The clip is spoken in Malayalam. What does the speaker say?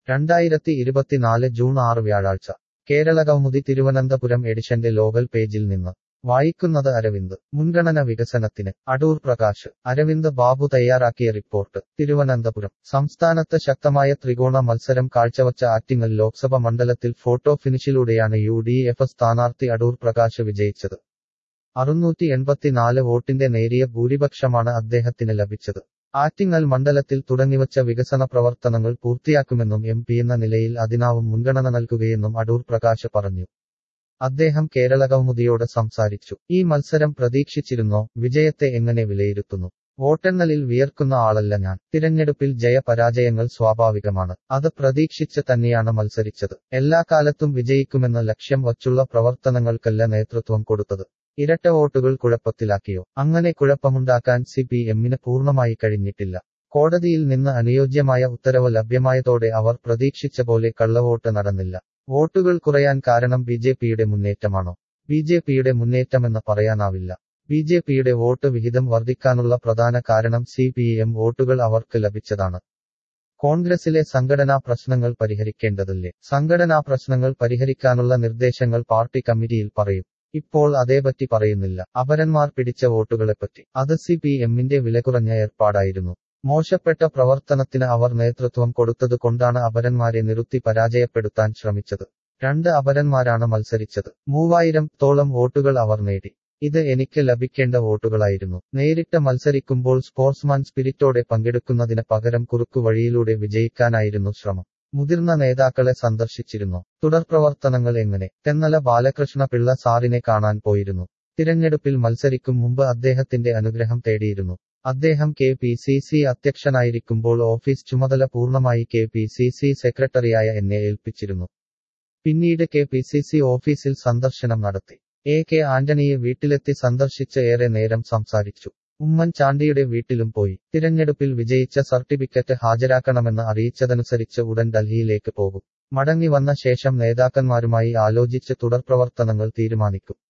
രണ്ടായിരത്തി ഇരുപത്തിനാല് ജൂൺ ആറ് വ്യാഴാഴ്ച കേരളകൗമുദി തിരുവനന്തപുരം എഡിഷന്റെ ലോകൽ പേജിൽ നിന്ന് വായിക്കുന്നത് അരവിന്ദ് മുൻഗണന വികസനത്തിന് അടൂർ പ്രകാശ് അരവിന്ദ് ബാബു തയ്യാറാക്കിയ റിപ്പോർട്ട് തിരുവനന്തപുരം സംസ്ഥാനത്ത് ശക്തമായ ത്രികോണ മത്സരം കാഴ്ചവച്ച ആറ്റിങ്ങൽ ലോക്സഭ മണ്ഡലത്തിൽ ഫോട്ടോ ഫിനിഷിലൂടെയാണ് യു ഡി എഫ് സ്ഥാനാർത്ഥി അടൂർ പ്രകാശ് വിജയിച്ചത് അറുന്നൂറ്റി എൺപത്തിനാല് വോട്ടിന്റെ നേരിയ ഭൂരിപക്ഷമാണ് അദ്ദേഹത്തിന് ലഭിച്ചത് ആറ്റിങ്ങൽ മണ്ഡലത്തിൽ തുടങ്ങിവച്ച വികസന പ്രവർത്തനങ്ങൾ പൂർത്തിയാക്കുമെന്നും എം പി എന്ന നിലയിൽ അതിനാവും മുൻഗണന നൽകുകയെന്നും അടൂർ പ്രകാശ് പറഞ്ഞു അദ്ദേഹം കേരള കൗമുദിയോട് സംസാരിച്ചു ഈ മത്സരം പ്രതീക്ഷിച്ചിരുന്നോ വിജയത്തെ എങ്ങനെ വിലയിരുത്തുന്നു വോട്ടെണ്ണലിൽ വിയർക്കുന്ന ആളല്ല ഞാൻ തിരഞ്ഞെടുപ്പിൽ ജയപരാജയങ്ങൾ സ്വാഭാവികമാണ് അത് പ്രതീക്ഷിച്ച് തന്നെയാണ് മത്സരിച്ചത് എല്ലാ കാലത്തും വിജയിക്കുമെന്ന ലക്ഷ്യം വച്ചുള്ള പ്രവർത്തനങ്ങൾക്കല്ല നേതൃത്വം കൊടുത്തത് ഇരട്ട വോട്ടുകൾ കുഴപ്പത്തിലാക്കിയോ അങ്ങനെ കുഴപ്പമുണ്ടാക്കാൻ സി പി എമ്മിന് പൂർണ്ണമായി കഴിഞ്ഞിട്ടില്ല കോടതിയിൽ നിന്ന് അനുയോജ്യമായ ഉത്തരവ് ലഭ്യമായതോടെ അവർ പ്രതീക്ഷിച്ച പോലെ കള്ളവോട്ട് നടന്നില്ല വോട്ടുകൾ കുറയാൻ കാരണം ബി ജെ പിയുടെ മുന്നേറ്റമാണോ ബി ജെ പിയുടെ മുന്നേറ്റമെന്ന് പറയാനാവില്ല ബി ജെ പിയുടെ വോട്ട് വിഹിതം വർദ്ധിക്കാനുള്ള പ്രധാന കാരണം സി പി എം വോട്ടുകൾ അവർക്ക് ലഭിച്ചതാണ് കോൺഗ്രസിലെ സംഘടനാ പ്രശ്നങ്ങൾ പരിഹരിക്കേണ്ടതല്ലേ സംഘടനാ പ്രശ്നങ്ങൾ പരിഹരിക്കാനുള്ള നിർദ്ദേശങ്ങൾ പാർട്ടി കമ്മിറ്റിയിൽ പറയും ഇപ്പോൾ അതേപറ്റി പറയുന്നില്ല അപരന്മാർ പിടിച്ച വോട്ടുകളെപ്പറ്റി അത് സി പി എമ്മിന്റെ വിലകുറഞ്ഞ ഏർപ്പാടായിരുന്നു മോശപ്പെട്ട പ്രവർത്തനത്തിന് അവർ നേതൃത്വം കൊടുത്തത് കൊണ്ടാണ് അപരന്മാരെ നിറുത്തി പരാജയപ്പെടുത്താൻ ശ്രമിച്ചത് രണ്ട് അപരന്മാരാണ് മത്സരിച്ചത് മൂവായിരം തോളം വോട്ടുകൾ അവർ നേടി ഇത് എനിക്ക് ലഭിക്കേണ്ട വോട്ടുകളായിരുന്നു നേരിട്ട് മത്സരിക്കുമ്പോൾ സ്പോർട്സ്മാൻ സ്പിരിറ്റോടെ പങ്കെടുക്കുന്നതിന് പകരം കുറുക്കു വഴിയിലൂടെ വിജയിക്കാനായിരുന്നു ശ്രമം മുതിർന്ന നേതാക്കളെ സന്ദർശിച്ചിരുന്നു തുടർപ്രവർത്തനങ്ങൾ എങ്ങനെ തെന്നല ബാലകൃഷ്ണ പിള്ള സാറിനെ കാണാൻ പോയിരുന്നു തിരഞ്ഞെടുപ്പിൽ മത്സരിക്കും മുമ്പ് അദ്ദേഹത്തിന്റെ അനുഗ്രഹം തേടിയിരുന്നു അദ്ദേഹം കെ പി സി സി അധ്യക്ഷനായിരിക്കുമ്പോൾ ഓഫീസ് ചുമതല പൂർണ്ണമായി കെ പി സി സി സെക്രട്ടറിയായ എന്നെ ഏൽപ്പിച്ചിരുന്നു പിന്നീട് കെ പി സി സി ഓഫീസിൽ സന്ദർശനം നടത്തി എ കെ ആന്റണിയെ വീട്ടിലെത്തി സന്ദർശിച്ച് ഏറെ നേരം സംസാരിച്ചു ഉമ്മൻചാണ്ടിയുടെ വീട്ടിലും പോയി തിരഞ്ഞെടുപ്പിൽ വിജയിച്ച സർട്ടിഫിക്കറ്റ് ഹാജരാക്കണമെന്ന് അറിയിച്ചതനുസരിച്ച് ഉടൻ ഡൽഹിയിലേക്ക് പോകും മടങ്ങി വന്ന ശേഷം നേതാക്കന്മാരുമായി ആലോചിച്ച് തുടർപ്രവർത്തനങ്ങൾ തീരുമാനിക്കും